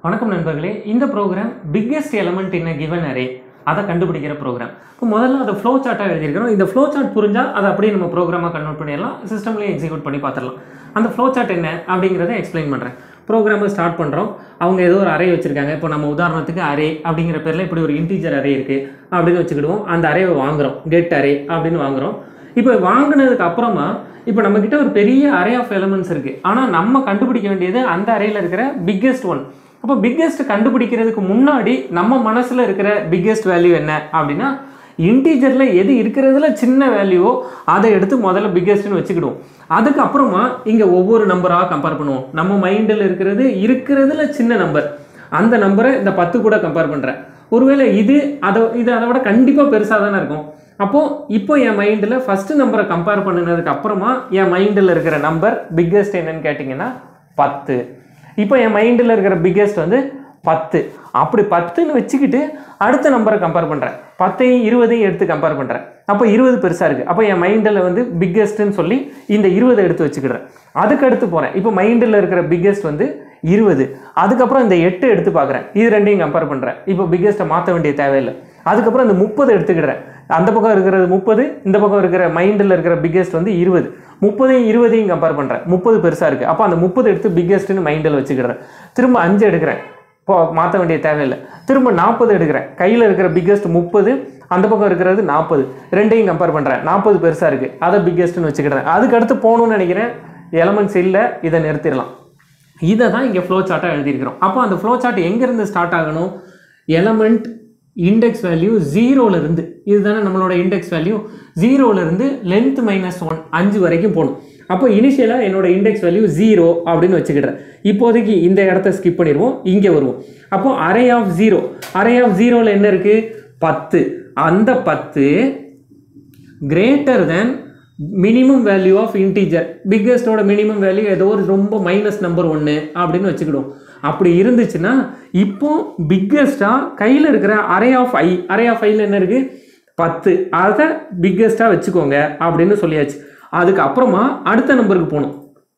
வணக்கம் நண்பர்களே இந்த program biggest element in given array அதை கண்டுபிடிக்கிற ப்ரோக்ராம் இப்போ முதல்ல அதை ஃப்ளோ சார்ட்டாக எழுதியிருக்கிறோம் இந்த ஃப்ளோ சார்ட் புரிஞ்சால் அதை அப்படியே நம்ம ப்ரோக்ராமாக கன்வெர்ட் பண்ணிடலாம் சிஸ்டம்லேயே எக்ஸிக்யூட் பண்ணி பார்த்துடலாம் அந்த ஃப்ளோ சார்ட் என்ன அப்படிங்கிறத எக்ஸ்பிளைன் பண்ணுறேன் ப்ரோக்ராமை ஸ்டார்ட் பண்ணுறோம் அவங்க ஏதோ ஒரு அரே வச்சுருக்காங்க இப்போ நம்ம உதாரணத்துக்கு அரே அப்படிங்கிற பேரில் இப்படி ஒரு இன்டீஜர் அரே இருக்குது அப்படின்னு வச்சுக்கிடுவோம் அந்த அரேவை வாங்குறோம் கெட் அரே அப்படின்னு வாங்குறோம் இப்போ வாங்கினதுக்கு அப்புறமா இப்போ நம்மக்கிட்ட ஒரு பெரிய அரே ஆஃப் எலமெண்ட்ஸ் இருக்குது ஆனால் நம்ம கண்டுபிடிக்க வேண்டியது அந்த அரேயில் இருக்கிற பிக்கெஸ்ட் ஒன் அப்போ பிக்கெஸ்ட் கண்டுபிடிக்கிறதுக்கு முன்னாடி நம்ம மனசில் இருக்கிற பிக்கெஸ்ட் வேல்யூ என்ன அப்படின்னா இன்டீஜரில் எது இருக்கிறதுல சின்ன வேல்யூவோ அதை எடுத்து முதல்ல பிக்கெஸ்ட்னு வச்சுக்கிடுவோம் அதுக்கப்புறமா இங்கே ஒவ்வொரு நம்பராக கம்பேர் பண்ணுவோம் நம்ம மைண்டில் இருக்கிறது இருக்கிறதுல சின்ன நம்பர் அந்த நம்பரை இந்த பத்து கூட கம்பேர் பண்ணுறேன் ஒருவேளை இது அதை இது அதை விட கண்டிப்பாக பெருசாக தானே இருக்கும் அப்போது இப்போ என் மைண்டில் ஃபஸ்ட்டு நம்பரை கம்பேர் பண்ணினதுக்கு அப்புறமா என் மைண்டில் இருக்கிற நம்பர் பிக்கெஸ்ட் என்னன்னு கேட்டிங்கன்னா பத்து இப்போ என் மைண்டில் இருக்கிற பிக்கெஸ்ட் வந்து பத்து அப்படி பத்துன்னு வச்சுக்கிட்டு அடுத்த நம்பரை கம்பேர் பண்ணுறேன் பத்தையும் இருபதையும் எடுத்து கம்பேர் பண்ணுறேன் அப்போ இருபது பெருசாக இருக்குது அப்போ என் மைண்டில் வந்து பிக்கெஸ்ட்டுன்னு சொல்லி இந்த இருபதை எடுத்து வச்சுக்கிடுறேன் அதுக்கு அடுத்து போகிறேன் இப்போ மைண்டில் இருக்கிற பிக்கெஸ்ட் வந்து இருபது அதுக்கப்புறம் இந்த எட்டு எடுத்து பார்க்குறேன் இது ரெண்டையும் கம்பேர் பண்ணுறேன் இப்போ பிக்கெஸ்ட்டை மாற்ற வேண்டிய தேவையில்லை அதுக்கப்புறம் இந்த முப்பது எடுத்துக்கிடுறேன் அந்த பக்கம் இருக்கிறது முப்பது இந்த பக்கம் இருக்கிற மைண்டில் இருக்கிற பிக்கெஸ்ட் வந்து இருபது முப்பதையும் இருபதையும் கம்பேர் பண்ணுறேன் முப்பது பெருசாக இருக்குது அப்போ அந்த முப்பது எடுத்து பிக்கெஸ்ட்டுன்னு மைண்டில் வச்சுக்கிறேன் திரும்ப அஞ்சு எடுக்கிறேன் இப்போ மாற்ற வேண்டிய தேவையில்லை திரும்ப நாற்பது எடுக்கிறேன் கையில் இருக்கிற பிக்கெஸ்ட் முப்பது அந்த பக்கம் இருக்கிறது நாற்பது ரெண்டையும் கம்பேர் பண்ணுறேன் நாற்பது பெருசாக இருக்குது அதை பிக்கெஸ்ட்டுன்னு வச்சுக்கிறேன் அதுக்கு அடுத்து போகணும்னு நினைக்கிறேன் எலமெண்ட்ஸ் இல்லை இதை நிறுத்திடலாம் இதை தான் இங்கே ஃப்ளோ சார்ட்டாக எழுதியிருக்கிறோம் அப்போ அந்த ஃப்ளோ சார்ட் எங்கேருந்து ஸ்டார்ட் ஆகணும் எலமெண்ட் இண்டெக்ஸ் வேல்யூ ஜீரோலேருந்து இதுதானே நம்மளோட இண்டெக்ஸ் வேல்யூ ஜீரோலேருந்து லென்த் மைனஸ் ஒன் அஞ்சு வரைக்கும் போகணும் அப்போ இனிஷியலாக என்னோட இண்டெக்ஸ் வேல்யூ ஜீரோ அப்படின்னு வச்சுக்கிடுறேன் இப்போதைக்கு இந்த இடத்த ஸ்கிப் பண்ணிடுவோம் இங்கே வருவோம் அப்போ array of zero array of ஜீரோவில் என்ன இருக்குது பத்து அந்த பத்து greater than minimum value of integer பிக்கஸ்டோட மினிமம் வேல்யூ ஏதோ ஒரு ரொம்ப மைனஸ் நம்பர் ஒன்று அப்படின்னு வச்சுக்கிடுவோம் அப்படி இருந்துச்சுன்னா இப்போ பிக்கஸ்ட்டாக கையில் இருக்கிற array of i array of ஐயில் என்ன இருக்குது பத்து அதை பிக்கஸ்ட்டாக வச்சுக்கோங்க அப்படின்னு சொல்லியாச்சு அதுக்கு அப்புறமா அடுத்த நம்பருக்கு போகணும்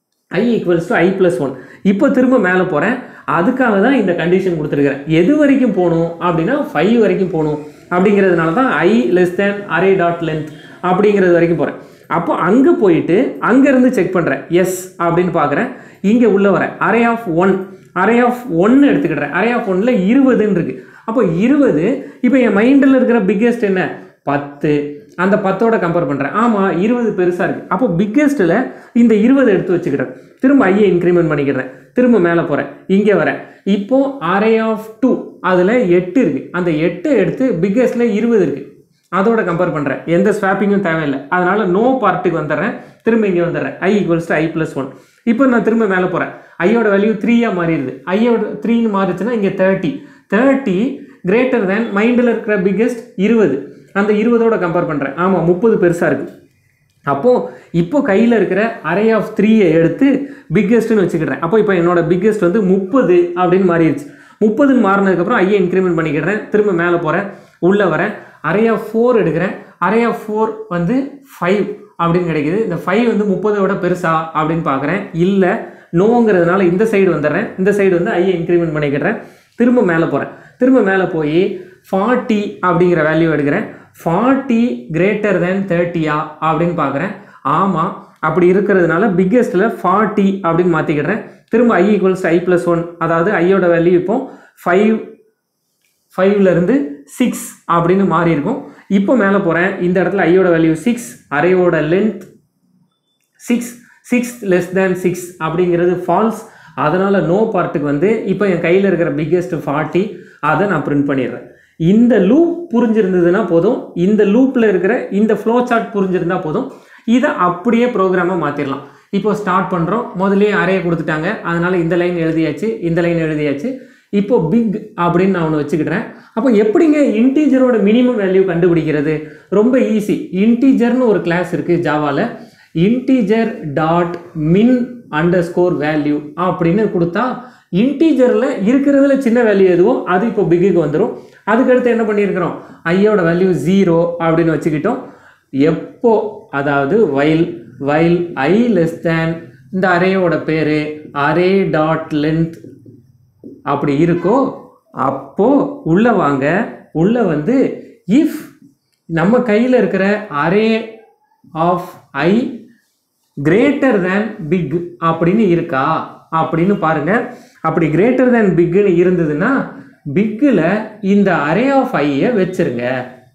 i equals to i plus one இப்போ திரும்ப மேலே போகிறேன் அதுக்காக தான் இந்த கண்டிஷன் கொடுத்துருக்கிறேன் எது வரைக்கும் போகணும் அப்படின்னா ஃபைவ் வரைக்கும் போகணும் அப்படிங்கிறதுனால தான் i less than array dot length அப்படிங்கிறது வரைக்கும் போகிறேன் அப்போ அங்கே போயிட்டு அங்கேருந்து செக் பண்ணுறேன் எஸ் அப்படின்னு பார்க்குறேன் இங்கே உள்ளே வரேன் array of one array of ஒன்று எடுத்துக்கிட்டேன் அரே ஆஃப் ஒன்னில் இருபதுன்னு இருக்குது அப்போ இருபது இப்போ என் மைண்டில் இருக்கிற பிக்கெஸ்ட் என்ன பத்து அந்த பத்தோட கம்பேர் பண்ணுறேன் ஆமாம் இருபது பெருசாக இருக்குது அப்போ பிக்கெஸ்ட்டில் இந்த இருபது எடுத்து வச்சுக்கிறேன் திரும்ப ஐயை இன்க்ரிமெண்ட் பண்ணிக்கிறேன் திரும்ப மேலே போகிறேன் இங்கே வரேன் இப்போ அரே ஆஃப் டூ அதில் எட்டு இருக்குது அந்த எட்டை எடுத்து பிக்கெஸ்ட்டில் இருபது இருக்குது அதோட கம்பேர் பண்ணுறேன் எந்த ஸ்வாப்பிங்கும் தேவையில்லை அதனால் நோ பார்ட்டுக்கு வந்துடுறேன் திரும்ப இங்கே வந்துடுறேன் i equals to i plus one இப்போ நான் திரும்ப மேலே போகிறேன் ஐயோட வேல்யூ த்ரீயாக மாறிடுது ஐயோட த்ரீன்னு மாறிச்சுன்னா இங்கே தேர்ட்டி தேர்ட்டி கிரேட்டர் தேன் மைண்டில் இருக்கிற பிக்கெஸ்ட் இருபது அந்த இருபதோட கம்பேர் பண்ணுறேன் ஆமாம் முப்பது பெருசாக இருக்குது அப்போது இப்போ கையில் இருக்கிற அரே ஆஃப் த்ரீயை எடுத்து பிக்கெஸ்ட்டுன்னு வச்சுக்கிடுறேன் அப்போ இப்போ என்னோட பிக்கெஸ்ட் வந்து முப்பது அப்படின்னு மாறிடுச்சு முப்பதுன்னு மாறினதுக்கப்புறம் ஐயை இன்க்ரிமெண்ட் பண்ணிக்கிடுறேன் திரும்ப மேலே போகிறேன் உள்ளே வரேன் அரே ஆஃப் ஃபோர் எடுக்கிறேன் அரே ஆஃப் ஃபோர் வந்து ஃபைவ் அப்படின்னு கிடைக்குது இந்த ஃபைவ் வந்து முப்பதை விட பெருசா அப்படின்னு பார்க்குறேன் இல்லை நோங்கிறதுனால இந்த சைடு வந்துடுறேன் இந்த சைடு வந்து ஐயை இன்க்ரிமெண்ட் பண்ணிக்கிடுறேன் திரும்ப மேலே போகிறேன் திரும்ப மேலே போய் ஃபார்ட்டி அப்படிங்கிற வேல்யூ எடுக்கிறேன் ஃபார்ட்டி கிரேட்டர் தேன் தேர்ட்டியா அப்படின்னு பார்க்குறேன் ஆமாம் அப்படி இருக்கிறதுனால பிக்கெஸ்ட்டில் ஃபார்ட்டி அப்படின்னு மாற்றிக்கிடுறேன் திரும்ப i equals i plus one அதாவது ஐயோட வேல்யூ இப்போ ஃபைவ் ஃபைவ்லேருந்து சிக்ஸ் அப்படின்னு மாறி இருக்கும் இப்போ மேலே போகிறேன் இந்த இடத்துல ஐயோட வேல்யூ சிக்ஸ் அரையோட length six six less than six அப்படிங்கிறது ஃபால்ஸ் அதனால் நோ பார்ட்டுக்கு வந்து இப்போ என் கையில் இருக்கிற பிக்கெஸ்ட் ஃபார்ட்டி அதை நான் பிரிண்ட் பண்ணிடுறேன் இந்த லூப் புரிஞ்சிருந்ததுன்னா போதும் இந்த லூப்பில் இருக்கிற இந்த ஃப்ளோ சார்ட் புரிஞ்சிருந்தா போதும் இதை அப்படியே ப்ரோக்ராமாக மாற்றிடலாம் இப்போ ஸ்டார்ட் பண்ணுறோம் முதல்லயே அறையை கொடுத்துட்டாங்க அதனால் இந்த லைன் எழுதியாச்சு இந்த லைன் எழுதியாச்சு இப்போ பிக் அப்படின்னு நான் ஒன்று வச்சுக்கிட்டேன் அப்போ எப்படிங்க இன்டீஜரோட மினிமம் வேல்யூ கண்டுபிடிக்கிறது ரொம்ப ஈஸி இன்டீஜர்னு ஒரு கிளாஸ் இருக்குது ஜாவாவில் integer dot min underscore value அப்படின்னு கொடுத்தா இன்டீஜரில் இருக்கிறதுல சின்ன வேல்யூ எதுவோ அது இப்போ பிக்குக்கு வந்துடும் அதுக்கடுத்து என்ன பண்ணியிருக்கிறோம் ஐயோட வேல்யூ ஜீரோ அப்படின்னு வச்சுக்கிட்டோம் எப்போ அதாவது while while i less than இந்த அரேயோட பேர் அரே டாட் லென்த் அப்படி இருக்கோ அப்போ உள்ள வாங்க உள்ள வந்து இஃப் நம்ம கையில் இருக்கிற array of i greater than big அப்படின்னு இருக்கா அப்படின்னு பாருங்க அப்படி கிரேட்டர் தேன் பிக்னு இருந்ததுன்னா பிக்கில் இந்த அரே ஆஃப் ஐயை வச்சிருங்க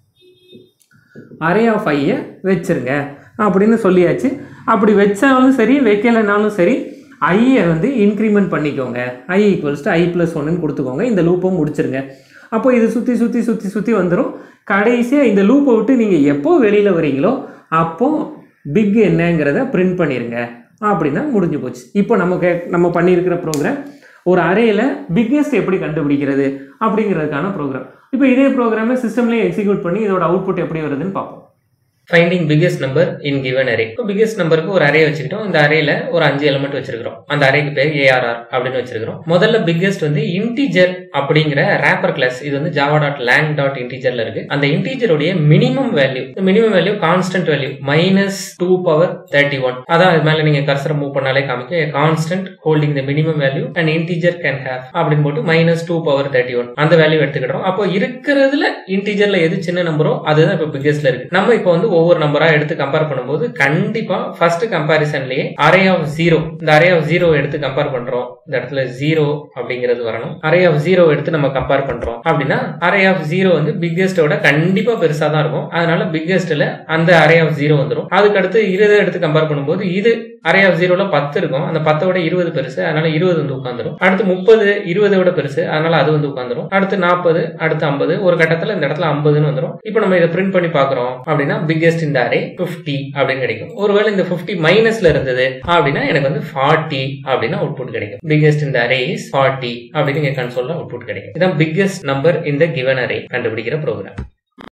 அரே ஆஃப் ஐயை வச்சிருங்க அப்படின்னு சொல்லியாச்சு அப்படி வச்சாலும் சரி வைக்கலைனாலும் சரி ஐயை வந்து இன்க்ரிமெண்ட் பண்ணிக்கோங்க i equals to i plus ஒன்றுன்னு கொடுத்துக்கோங்க இந்த லூப்பை முடிச்சிருங்க அப்போ இது சுற்றி சுற்றி சுற்றி சுற்றி வந்துடும் கடைசியாக இந்த லூப்பை விட்டு நீங்கள் எப்போ வெளியில் வரீங்களோ அப்போ பிக் என்னங்கிறத பிரிண்ட் பண்ணிடுங்க அப்படின்னா முடிஞ்சு போச்சு இப்போ நமக்கு நம்ம பண்ணியிருக்கிற ப்ரோக்ராம் ஒரு அரேல பிக்கெஸ்ட் எப்படி கண்டுபிடிக்கிறது அப்படிங்கிறதுக்கான ப்ரோக்ராம் இப்போ இதே ப்ரோக்ராமை சிஸ்டம்லேயே எக்ஸிக்யூட் பண்ணி இதோட அவுட்புட் எப்படி வருதுன்னு பார்ப்போம் finding biggest number in given array இப்போ பிக்கெஸ்ட் நம்பருக்கு ஒரு அரே வச்சுக்கிட்டோம் இந்த அரேல ஒரு அஞ்சு எலிமெண்ட் வச்சிருக்கிறோம் அந்த அரேக்கு பேர் ஏஆர்ஆர் அப்படின்னு வச்சிருக்கிறோம் முதல்ல பிக்கெஸ்ட் வந்து இன்டிஜர் அப்படிங்கிற ரேப்பர் கிளாஸ் இது வந்து ஜாவா டாட் லேங் டாட் இன்டிஜர்ல இருக்கு அந்த இன்டிஜருடைய minimum value minimum value constant value minus two power thirty one அதான் அது மேல நீங்க கர்சரை மூவ் பண்ணாலே காமிக்கும் constant holding the minimum value and integer can have அப்படின்னு போட்டு minus two power thirty one அந்த வேல்யூ எடுத்துக்கிட்டோம் அப்போ இருக்கிறதுல இன்டிஜர்ல எது சின்ன நம்பரோ அதுதான் இப்போ பிக்கெஸ்ட்ல இருக்கு நம்ம இப்போ வந்து ஒவ்வொரு நம்பரா எடுத்து கம்பேர் பண்ணும்போது கண்டிப்பா ஃபர்ஸ்ட் கம்பாரிசன்லயே அரே ஆஃப் ஜீரோ இந்த அரே ஆஃப் ஜீரோ எடுத்து கம்பேர் பண்றோம் இந்த இடத்துல ஜீரோ அப்படிங்கிறது வரணும் அரே ஆஃப் ஜீரோ எடுத்து நம்ம கம்பேர் பண்றோம் அப்படின்னா அரே ஆஃப் ஜீரோ வந்து பிக்கெஸ்டோட கண்டிப்பா பெருசா தான் இருக்கும் அதனால பிக்கெஸ்ட்ல அந்த அரே ஆஃப் ஜீரோ வந்துடும் அதுக்கு அடுத்து இருபது எடுத்து கம்பேர் பண்ணும்போது இது அரே ஆஃப் ஜீரோல பத்து இருக்கும் அந்த பத்தோட இருபது பெருசு அதனால இருபது வந்து உட்காந்துரும் அடுத்து முப்பது இருபதோட பெருசு அதனால அது வந்து உட்காந்துரும் அடுத்து நாற்பது அடுத்து ஐம்பது ஒரு கட்டத்துல இந்த இடத்துல ஐம்பதுன்னு வந்துடும் இப்போ நம்ம இதை பிரிண்ட் பண்ணி பாக்குறோம் அப்படின்னா பிக்கெஸ்ட் இந்த அரே பிப்டி அப்படின்னு கிடைக்கும் ஒருவேளை இந்த பிப்டி மைனஸ்ல இருந்தது அப்படின்னா எனக்கு வந்து ஃபார்ட்டி அப்படின்னு அவுட்புட் கிடைக்கும் பிக்கெஸ்ட் இந்த அரே இஸ் ஃபார்ட்டி அப்படின்னு இங்க கன்சோல்ல அவுட்புட் கிடைக்கும் இதான் பிக்கெஸ்ட் நம்பர் இந்த கிவன் அரே கண்டுபிடிக்கிற ப்ரோக்ராம்